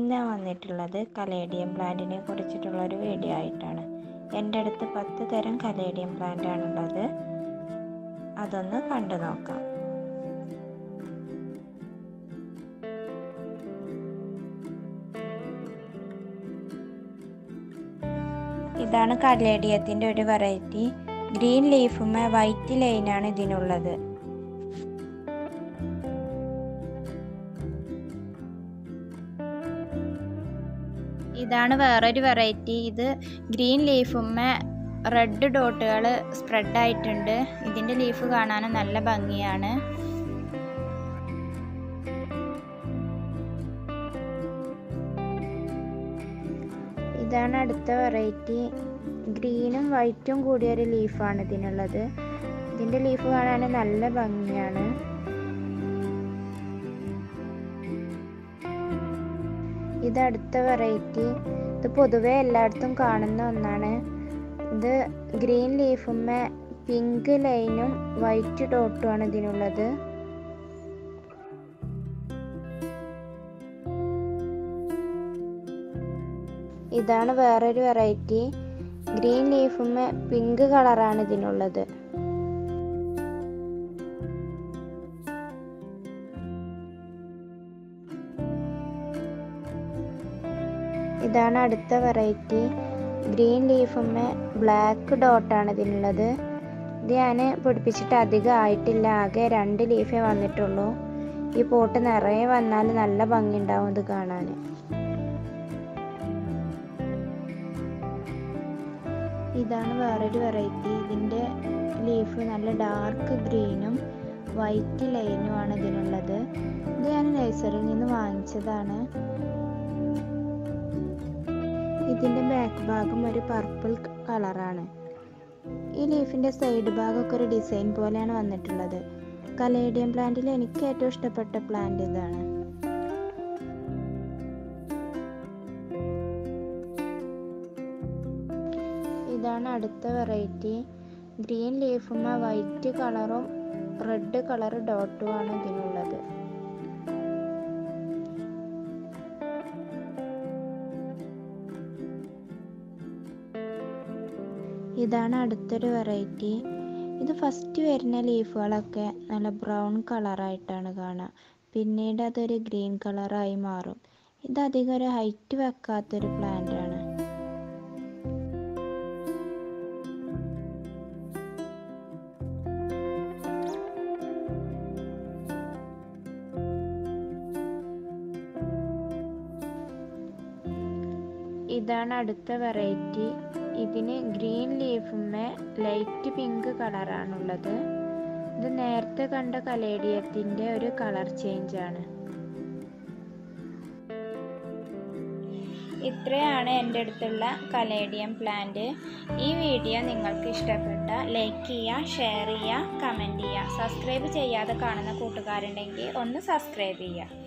ഞാൻ വന്നിട്ടുള്ളത് കലേഡിയം പ്ലാന്റിനെ കുറിച്ചിട്ടുള്ള ഒരു വീഡിയോ ആയിട്ടാണ് എൻ്റെ അടുത്ത് പത്ത് തരം കലേഡിയം പ്ലാന്റ് ആണുള്ളത് അതൊന്ന് കണ്ടു നോക്കാം ഇതാണ് കലേഡിയത്തിൻ്റെ ഒരു വെറൈറ്റി ഗ്രീൻ ലീഫുമേ വൈറ്റ് ലൈനാണ് ഇതിനുള്ളത് ഇതാണ് വേറൊരു വെറൈറ്റി ഇത് ഗ്രീൻ ലീഫുമ്മേ റെഡ് ഡോട്ടുകൾ സ്പ്രെഡ് ആയിട്ടുണ്ട് ഇതിൻ്റെ ലീഫ് കാണാനും നല്ല ഭംഗിയാണ് ഇതാണ് അടുത്ത വെറൈറ്റി ഗ്രീനും വൈറ്റും കൂടിയ ഒരു ലീഫാണ് ഇതിനുള്ളത് ഇതിൻ്റെ ലീഫ് കാണാൻ നല്ല ഭംഗിയാണ് ഇത് അടുത്ത വെറൈറ്റി ഇത് പൊതുവെ എല്ലായിടത്തും കാണുന്ന ഒന്നാണ് ഇത് ഗ്രീൻ ലീഫുമ്മേ പിങ്ക് ലൈനും വൈറ്റ് ഡോട്ടുമാണ് ഇതിനുള്ളത് ഇതാണ് വേറൊരു വെറൈറ്റി ഗ്രീൻ ലീഫുമ്മേ പിങ്ക് കളറാണ് ഇതിനുള്ളത് ഇതാണ് അടുത്ത വെറൈറ്റി ഗ്രീൻ ലീഫുമ്മേ ബ്ലാക്ക് ഡോട്ടാണ് ഇതിനുള്ളത് ഇത് ഞാൻ പിടിപ്പിച്ചിട്ട് അധികം ആയിട്ടില്ല ആകെ രണ്ട് ലീഫേ വന്നിട്ടുള്ളൂ ഈ പോട്ട് നിറയെ വന്നാൽ നല്ല ഭംഗി ഉണ്ടാവും ഇത് കാണാൻ ഇതാണ് വേറൊരു വെറൈറ്റി ഇതിൻ്റെ ലീഫ് നല്ല ഡാർക്ക് ഗ്രീനും വൈറ്റ് ലൈനുമാണ് ഇതിനുള്ളത് ഇത് ഞാൻ നഴ്സറിയിൽ നിന്ന് വാങ്ങിച്ചതാണ് ഇതിൻ്റെ ബാക്ക് ഭാഗം ഒരു പർപ്പിൾ കളറാണ് ഈ ലീഫിൻ്റെ സൈഡ് ഭാഗമൊക്കെ ഒരു ഡിസൈൻ പോലെയാണ് വന്നിട്ടുള്ളത് കലേഡിയം പ്ലാന്റിൽ എനിക്ക് ഏറ്റവും ഇഷ്ടപ്പെട്ട പ്ലാന്റ് ഇതാണ് ഇതാണ് അടുത്ത വെറൈറ്റി ഗ്രീൻ ലീഫുമ്മ വൈറ്റ് കളറും റെഡ് കളർ ഡോട്ടുമാണ് ഇതിനുള്ളത് ഇതാണ് അടുത്തൊരു വെറൈറ്റി ഇത് ഫസ്റ്റ് വരുന്ന ലീഫുകളൊക്കെ നല്ല ബ്രൗൺ കളറായിട്ടാണ് കാണുക പിന്നീട് അതൊരു ഗ്രീൻ കളറായി മാറും ഇത് അധികം ഒരു ഹൈറ്റ് വെക്കാത്തൊരു പ്ലാന്റ് ആണ് ഇതാണ് അടുത്ത വെറൈറ്റി ഇതിന് ഗ്രീൻ ലീഫുമ്മേ ലൈറ്റ് പിങ്ക് കളറാണുള്ളത് ഇത് നേരത്തെ കണ്ട കലേഡിയത്തിൻ്റെ ഒരു കളർ ചേഞ്ച് ആണ് ഇത്രയാണ് എൻ്റെ അടുത്തുള്ള കലേഡിയം പ്ലാന്റ് ഈ വീഡിയോ നിങ്ങൾക്ക് ഇഷ്ടപ്പെട്ട ലൈക്ക് ചെയ്യുക ഷെയർ ചെയ്യുക കമൻറ്റ് ചെയ്യുക സബ്സ്ക്രൈബ് ചെയ്യാതെ കാണുന്ന കൂട്ടുകാരുണ്ടെങ്കിൽ ഒന്ന് സബ്സ്ക്രൈബ് ചെയ്യുക